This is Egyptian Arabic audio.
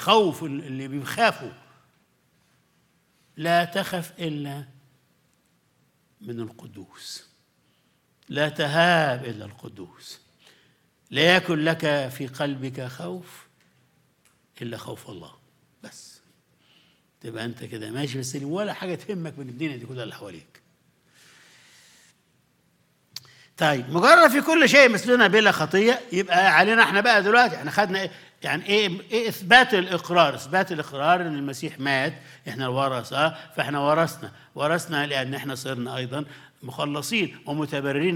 خوف اللي بيخافوا لا تخف الا من القدوس لا تهاب الا القدوس لا يكن لك في قلبك خوف الا خوف الله بس تبقى انت كده ماشي في السلم ولا حاجه تهمك من الدنيا دي كلها اللي حواليك طيب مجرد في كل شيء مثلنا بلا خطيه يبقى علينا احنا بقى دلوقتي احنا خدنا إيه؟ يعني ايه ايه اثبات الاقرار اثبات الاقرار ان المسيح مات احنا الورثه فاحنا ورثنا ورثنا لان احنا صرنا ايضا مخلصين ومتبررين